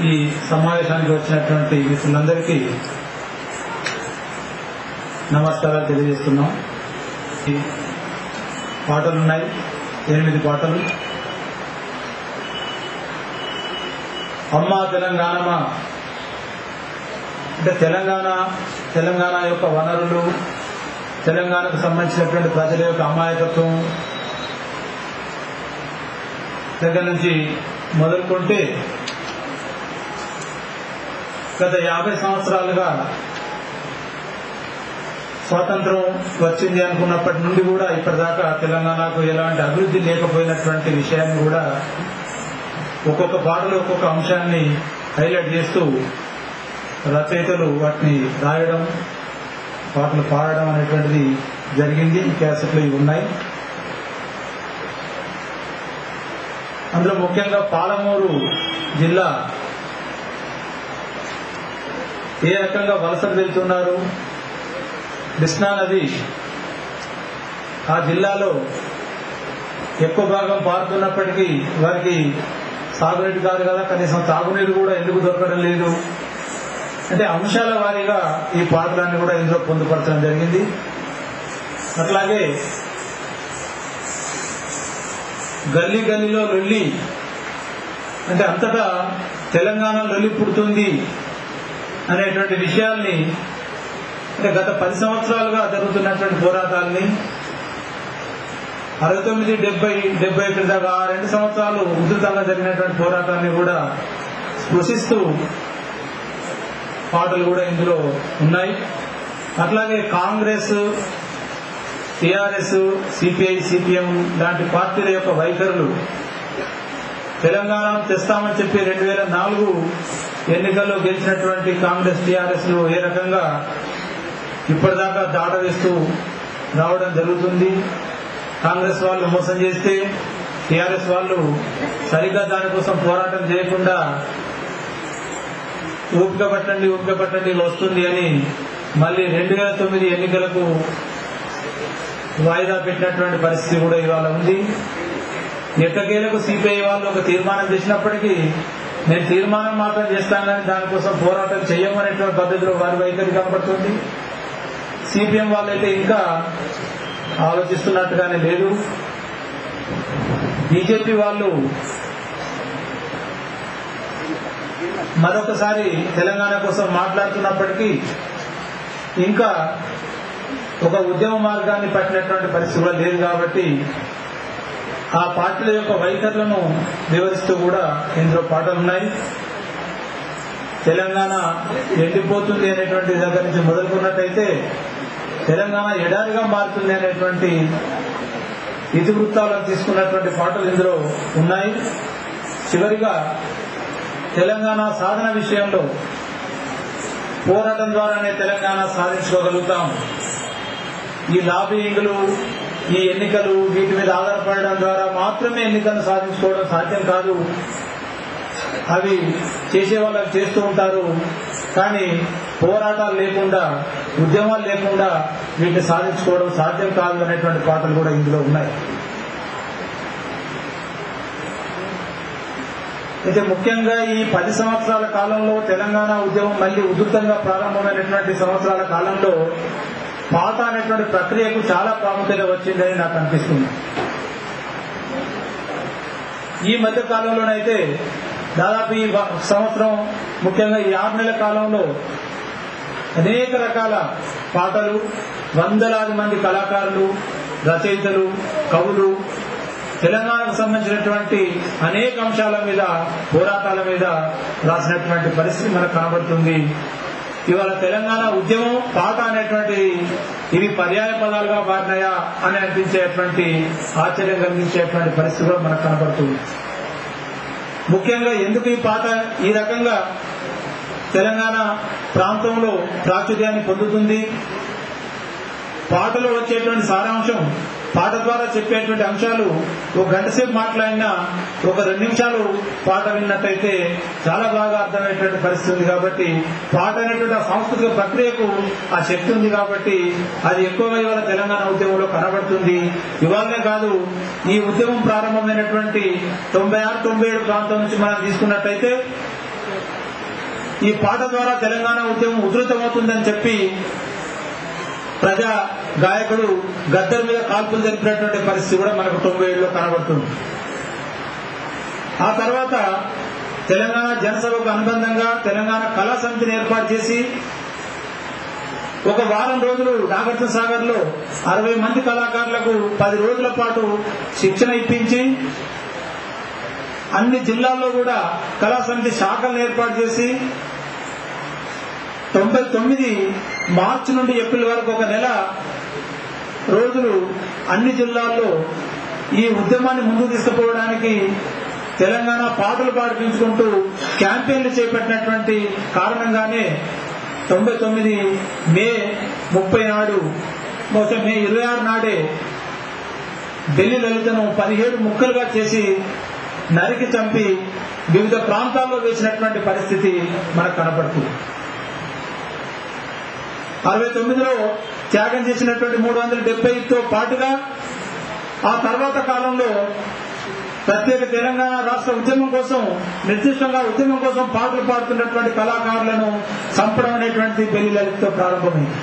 ఈ సమావేశానికి వచ్చినటువంటి మిత్రులందరికీ నమస్కారాలు తెలియజేస్తున్నాం ఈ పాటలు ఉన్నాయి ఎనిమిది పాటలు అమ్మా తెలంగాణమా అంటే తెలంగాణ తెలంగాణ యొక్క వనరులు తెలంగాణకు సంబంధించినటువంటి ప్రజల యొక్క అమాయకత్వం దగ్గర నుంచి మొదలుకుంటే గత యాభై సంవత్సరాలుగా స్వాతంత్రం వచ్చింది అనుకున్నప్పటి నుండి కూడా ఇప్పటిదాకా తెలంగాణకు ఎలాంటి అభివృద్ధి లేకపోయినటువంటి విషయాన్ని కూడా ఒక్కొక్క పాటలో ఒక్కొక్క అంశాన్ని హైలైట్ చేస్తూ రచయితలు వాటిని రాయడం పాటలు పాడడం అనేటువంటిది జరిగింది ఈ క్యాసెట్లు ఇవి ఉన్నాయి అందులో ముఖ్యంగా పాలమూరు జిల్లా ఏ రకంగా వలసలు వెళ్తున్నారు కృష్ణా నది ఆ జిల్లాలో ఎక్కువ భాగం పారుతున్నప్పటికీ వారికి సాగునీరు కాదు కదా కనీసం తాగునీరు కూడా ఎందుకు దొరకడం లేదు అంటే అంశాల వారీగా ఈ పాటలన్నీ కూడా ఇందులో పొందుపరచడం జరిగింది అట్లాగే గల్లీ గల్లీలో లొల్లి అంటే అంతటా తెలంగాణ లొల్లి పుడుతుంది అనేటువంటి విషయాల్ని అంటే గత పది సంవత్సరాలుగా జరుగుతున్నటువంటి పోరాటాల్ని అరవై తొమ్మిది డెబ్బై డెబ్బై ఒకటి దాకా ఆ రెండు సంవత్సరాలు ఉధృతంగా జరిగినటువంటి పోరాటాన్ని కూడా స్పృశిస్తూ పాటలు కూడా ఇందులో ఉన్నాయి అట్లాగే కాంగ్రెస్ టిఆర్ఎస్ సిపిఐ సిపిఎం లాంటి పార్టీల యొక్క వైఖరులు తెలంగాణ తెస్తామని చెప్పి రెండు వేల నాలుగు ఎన్నికల్లో గెలిచినటువంటి కాంగ్రెస్ టిఆర్ఎస్ లు ఏ రకంగా ఇప్పటిదాకా దాట వేస్తూ రావడం జరుగుతుంది కాంగ్రెస్ వాళ్ళు మోసం చేస్తే టిఆర్ఎస్ వాళ్ళు సరిగ్గా దానికోసం పోరాటం చేయకుండా ఊపిక పట్టండి ఊపిక పట్టండి వస్తుంది అని మళ్ళీ రెండు వేల తొమ్మిది ఎన్నికలకు వాయిదా పెట్టినటువంటి పరిస్థితి కూడా ఇవాళ ఉంది ఎట్టకేలకు సిపిఐ వాళ్ళు ఒక తీర్మానం చేసినప్పటికీ నేను తీర్మానం మాత్రం చేస్తాను కానీ దానికోసం పోరాటం చేయమనేటువంటి పద్ధతిలో వారి వైఖరి కనబడుతుంది సిపిఎం వాళ్ళైతే ఇంకా ఆలోచిస్తున్నట్టుగానే లేదు బీజేపీ వాళ్ళు మరొకసారి తెలంగాణ కోసం మాట్లాడుతున్నప్పటికీ ఇంకా ఒక ఉద్యమ మార్గాన్ని పట్టినటువంటి పరిస్థితి కూడా లేదు కాబట్టి ఆ పార్టీల యొక్క వైఖరులను వివరిస్తూ కూడా ఇందులో పాటలు ఉన్నాయి తెలంగాణ ఎండిపోతుంది అనేటువంటి దగ్గర నుంచి మొదలుకున్నట్టయితే తెలంగాణ ఎడారిగా మారుతుంది అనేటువంటి ఇతివృత్తాలను తీసుకున్నటువంటి పాటలు ఇందులో ఉన్నాయి చివరిగా తెలంగాణ సాధన విషయంలో పోరాటం ద్వారానే తెలంగాణ సాధించుకోగలుగుతాం ఈ లాబింగ్లు ఈ ఎన్నికలు వీటి మీద ఆధారపడడం ద్వారా మాత్రమే ఎన్నికలను సాధించుకోవడం సాధ్యం కాదు అవి చేసే వాళ్ళకి చేస్తూ ఉంటారు కానీ పోరాటాలు లేకుండా ఉద్యమాలు లేకుండా వీటిని సాధించుకోవడం సాధ్యం కాదు అనేటువంటి పాటలు కూడా ఇందులో ఉన్నాయి అయితే ముఖ్యంగా ఈ పది సంవత్సరాల కాలంలో తెలంగాణ ఉద్యమం మళ్ళీ ఉధృతంగా ప్రారంభమైనటువంటి సంవత్సరాల కాలంలో పాట అనేటువంటి ప్రక్రియకు చాలా ప్రాముఖ్యత వచ్చిందని నాకు అనిపిస్తుంది ఈ మధ్య కాలంలోనైతే దాదాపు ఈ వ- సంవత్సరం ముఖ్యంగా ఈ ఆరు నెలల కాలంలో అనేక రకాల పాటలు వందలాది మంది కళాకారులు రచయితలు కవులు తెలంగాణకు సంబంధించినటువంటి అనేక అంశాల మీద పోరాటాల మీద రాసినటువంటి పరిస్థితి మనకు కనబడుతుంది ఇవాళ తెలంగాణ ఉద్యమం పాట అనేటువంటి ఇవి పర్యాయ పదాలుగా మారినాయా అని అనిపించేటువంటి ఆశ్చర్యం కలిగించేటువంటి పరిస్థితి కూడా మనకు కనబడుతుంది ముఖ్యంగా ఎందుకు ఈ పాట ఈ రకంగా తెలంగాణ ప్రాంతంలో ప్రాచుర్యాన్ని పొందుతుంది పాటలో వచ్చేటువంటి సారాంశం పాట ద్వారా చెప్పేటువంటి అంశాలు ఒక గంట సేపు మాట్లాడినా ఒక రెండు నిమిషాలు పాట విన్నట్టయితే చాలా బాగా అర్థమయ్యేటువంటి పరిస్థితి ఉంది కాబట్టి పాట అనేటువంటి ఆ సాంస్కృతిక ప్రక్రియకు ఆ శక్తి ఉంది కాబట్టి అది ఎక్కువగా ఇవాళ తెలంగాణ ఉద్యమంలో కనబడుతుంది ఇవాళనే కాదు ఈ ఉద్యమం ప్రారంభమైనటువంటి తొంభై ఆరు తొంభై ఏడు ప్రాంతం నుంచి మనం తీసుకున్నట్టయితే ఈ పాట ద్వారా తెలంగాణ ఉద్యమం ఉధృతమవుతుందని చెప్పి ప్రజా గాయకుడు గద్దర్ మీద కాల్పులు జరిపినటువంటి పరిస్థితి కూడా మనకు తొంభై ఏడులో కనబడుతుంది ఆ తర్వాత తెలంగాణ జనసభకు అనుబంధంగా తెలంగాణ కళా సమితిని ఏర్పాటు చేసి ఒక వారం రోజులు నాగార్జున సాగర్ లో అరవై మంది కళాకారులకు పది రోజుల పాటు శిక్షణ ఇప్పించి అన్ని జిల్లాల్లో కూడా కళా సమితి శాఖలను ఏర్పాటు చేసి తొంభై తొమ్మిది మార్చి నుండి ఏప్రిల్ వరకు ఒక నెల రోజులు అన్ని జిల్లాల్లో ఈ ఉద్యమాన్ని ముందుకు తీసుకుపోవడానికి తెలంగాణ పాటలు పాడిపించుకుంటూ క్యాంపెయిన్లు చేపట్టినటువంటి కారణంగానే తొంభై తొమ్మిది మే ముప్పై నాడు బహుశా మే ఇరవై ఆరు నాడే ఢిల్లీ లలితను పదిహేడు ముక్కలుగా చేసి నరికి చంపి వివిధ ప్రాంతాల్లో వేసినటువంటి పరిస్థితి మనకు కనపడుతుంది అరవై తొమ్మిదిలో త్యాగం చేసినటువంటి మూడు వందల డెబ్బైతో పాటుగా ఆ తర్వాత కాలంలో ప్రత్యేక తెలంగాణ రాష్ట్ర ఉద్యమం కోసం నిర్దిష్టంగా ఉద్యమం కోసం పాటలు పాడుతున్నటువంటి కళాకారులను చంపడం అనేటువంటి బెల్లి లలితతో ప్రారంభమైంది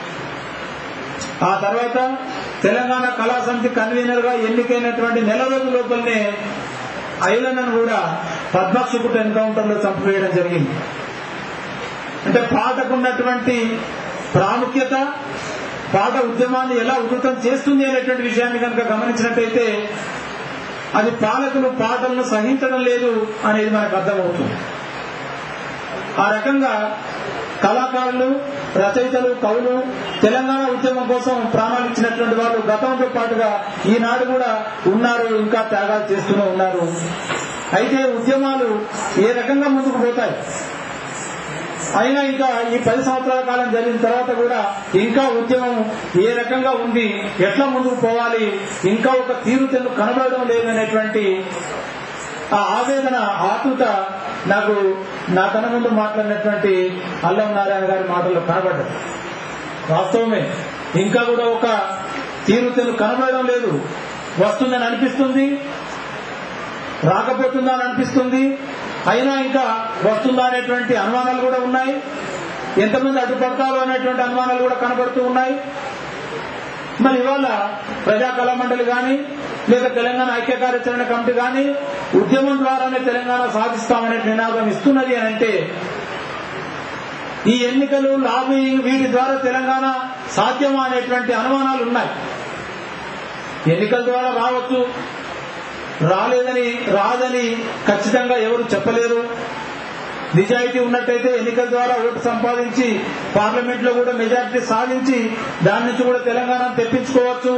ఆ తర్వాత తెలంగాణ కళా సమితి కన్వీనర్ గా ఎన్నికైనటువంటి నెల రోజుల లోపలనే ఐలన్నను కూడా పద్మాక్షకుట ఎన్కౌంటర్ లో చంపివేయడం జరిగింది అంటే పాటకు ఉన్నటువంటి ప్రాముఖ్యత పాట ఉద్యమాన్ని ఎలా ఉధృతం చేస్తుంది అనేటువంటి విషయాన్ని కనుక గమనించినట్టయితే అది పాలకులు పాటలను సహించడం లేదు అనేది మనకు అర్థమవుతుంది ఆ రకంగా కళాకారులు రచయితలు కవులు తెలంగాణ ఉద్యమం కోసం ప్రాణాలు ఇచ్చినటువంటి వాళ్ళు గతంతో పాటుగా ఈనాడు కూడా ఉన్నారు ఇంకా త్యాగాలు చేస్తూనే ఉన్నారు అయితే ఉద్యమాలు ఏ రకంగా ముందుకు పోతాయి అయినా ఇంకా ఈ పది సంవత్సరాల కాలం జరిగిన తర్వాత కూడా ఇంకా ఉద్యమం ఏ రకంగా ఉంది ఎట్లా ముందుకు పోవాలి ఇంకా ఒక తీరుతెన్ను కనబడడం లేదనేటువంటి ఆ ఆవేదన ఆతుత నాకు నా కన ముందు మాట్లాడినటువంటి అల్లం నారాయణ గారి మాటల్లో కనబడ్డది వాస్తవమే ఇంకా కూడా ఒక తీరుతెన్ను కనబడడం లేదు వస్తుందని అనిపిస్తుంది రాకపోతుందా అని అనిపిస్తుంది అయినా ఇంకా వస్తుందా అనేటువంటి అనుమానాలు కూడా ఉన్నాయి ఎంతమంది అడ్డుపడతారో అనేటువంటి అనుమానాలు కూడా కనబడుతూ ఉన్నాయి మరి ఇవాళ ప్రజా కళా మండలి కానీ లేదా తెలంగాణ ఐక్య కార్యాచరణ కమిటీ కానీ ఉద్యమం ద్వారానే తెలంగాణ సాధిస్తామనే నినాదం ఇస్తున్నది అని అంటే ఈ ఎన్నికలు లాబింగ్ వీటి ద్వారా తెలంగాణ సాధ్యమా అనేటువంటి అనుమానాలు ఉన్నాయి ఎన్నికల ద్వారా రావచ్చు రాలేదని రాదని ఖచ్చితంగా ఎవరు చెప్పలేరు నిజాయితీ ఉన్నట్టయితే ఎన్నికల ద్వారా ఓటు సంపాదించి పార్లమెంట్ లో కూడా మెజారిటీ సాధించి దాని నుంచి కూడా తెలంగాణ తెప్పించుకోవచ్చు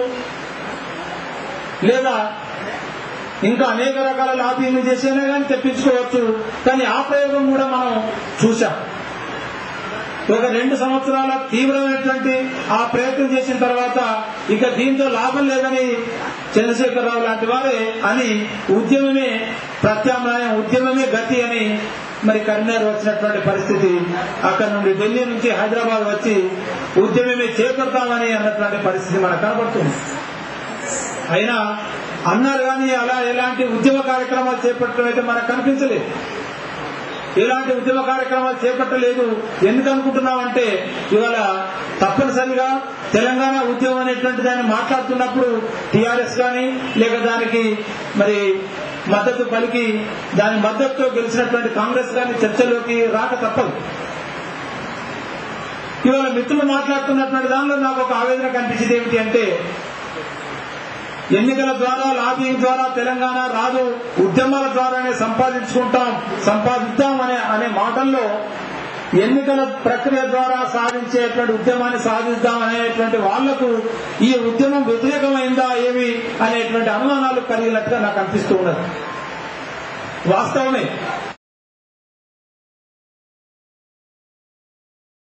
లేదా ఇంకా అనేక రకాల లాబీలు చేసేనే కానీ తెప్పించుకోవచ్చు కానీ ఆ ప్రయోగం కూడా మనం చూసాం ఒక రెండు సంవత్సరాల తీవ్రమైనటువంటి ఆ ప్రయత్నం చేసిన తర్వాత ఇక దీంతో లాభం లేదని చంద్రశేఖరరావు లాంటి వారే అని ఉద్యమమే ప్రత్యామ్నాయం ఉద్యమమే గతి అని మరి కరీంనగర్ వచ్చినటువంటి పరిస్థితి అక్కడ నుండి ఢిల్లీ నుంచి హైదరాబాద్ వచ్చి ఉద్యమమే చేపడతామని అన్నటువంటి పరిస్థితి మనకు కనబడుతుంది అయినా అన్నారు కానీ అలా ఎలాంటి ఉద్యమ కార్యక్రమాలు చేపట్టడం అయితే మనకు కనిపించలేదు ఎలాంటి ఉద్యమ కార్యక్రమాలు చేపట్టలేదు ఎందుకు అనుకుంటున్నామంటే ఇవాళ తప్పనిసరిగా తెలంగాణ ఉద్యమం అనేటువంటి దాన్ని మాట్లాడుతున్నప్పుడు టిఆర్ఎస్ కానీ లేక దానికి మరి మద్దతు పలికి దాని మద్దతుతో గెలిచినటువంటి కాంగ్రెస్ కానీ చర్చలోకి రాక తప్పదు ఇవాళ మిత్రులు మాట్లాడుతున్నటువంటి దానిలో నాకు ఒక ఆవేదన కనిపించింది ఏమిటి అంటే ఎన్నికల ద్వారా లాబింగ్ ద్వారా తెలంగాణ రాదు ఉద్యమాల ద్వారానే సంపాదించుకుంటాం సంపాదిద్దాం అనే అనే మాటల్లో ఎన్నికల ప్రక్రియ ద్వారా సాధించేటువంటి ఉద్యమాన్ని సాధిద్దాం అనేటువంటి వాళ్లకు ఈ ఉద్యమం వ్యతిరేకమైందా ఏమి అనేటువంటి అనుమానాలు కలిగినట్టుగా నాకు అనిపిస్తూ ఉన్నది వాస్తవమే